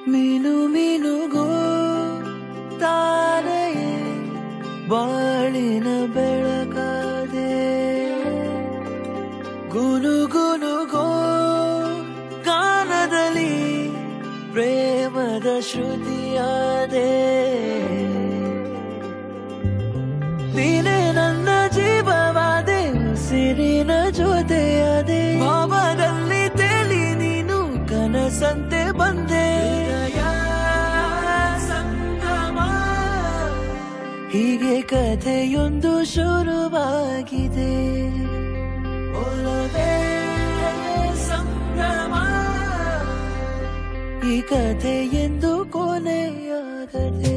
ಮೀನು ಮೀನುಗೋ ತಾರೆಯೇ ಬಾಳಿನ ಬೆಳಕಾದೆ ಗುನು ಗುನುಗೋ ಗಾನದಲ್ಲಿ ಪ್ರೇಮದ ಶ್ರುತಿಯಾದೆ ನೀನೇ ನನ್ನ ಜೀವವಾದೆ ಸಿರಿನ ಜೊತೆಯಾದೆ ಭಾವದಲ್ಲಿ ತೇಲಿ ನೀನು ಕನಸಂತೆ ಬಂದೆ ಸಂಗಮ ಹೀಗೆ ಕಥೆಯೊಂದು ಶುರುವಾಗಿದೆ ಒಲವೇ ಸಂಭ್ರಮ ಈ ಕಥೆ ಎಂದು ಕೊನೆಯಾಗದೆ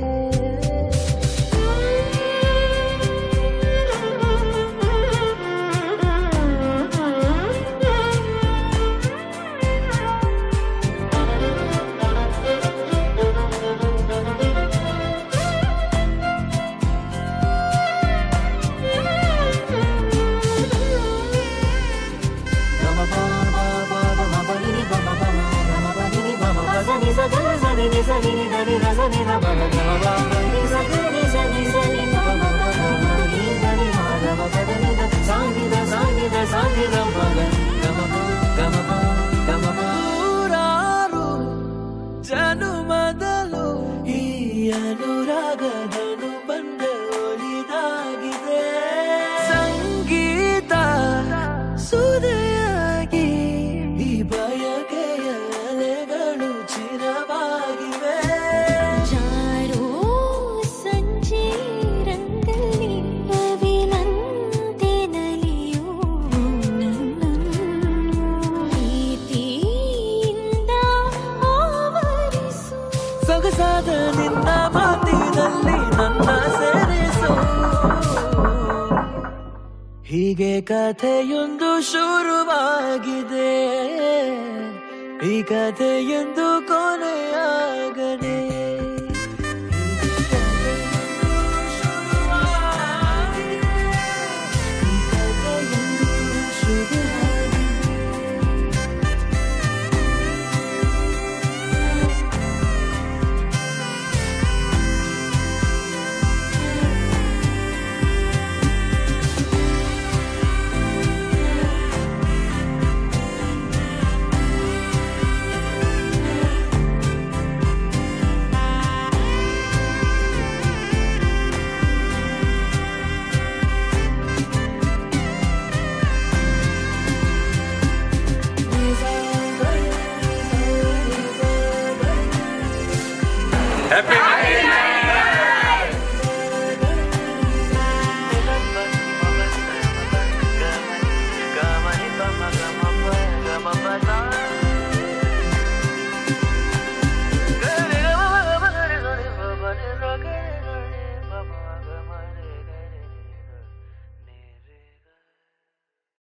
ನೂರಾರು ಜನುಮದಲು ಈ ಅನುರಾಗದನು ಬಂದ ಒಲಿದಾಗಿದೆ ಸಂಗೀತ ಸುದೆಯಾಗಿ ಈ ಬಯಕೆಯ ಅಲೆಗಳು ಚಿರವಾಗಿವೆ ಜಾರೋ ಸಂಜೆ ರಂಗಲ್ಲಿ ಅವಿನಂತೆ ನಲಿಯೋ ನನ್ನನ್ನು ಪ್ರೀತಿಯಿಂದ ಆವರಿಸು ಸೊಗಸಾದ ನಿನ್ನ ಮಾತಿನಲ್ಲಿ ನನ್ನ ಸೇರಿಸು ಹೀಗೆ ಕಥೆಯೊಂದು ಶುರುವಾಗಿದೆ ಈ ಕಥೆಯೊಂದು ಕೊನೆಯಾಗದೆ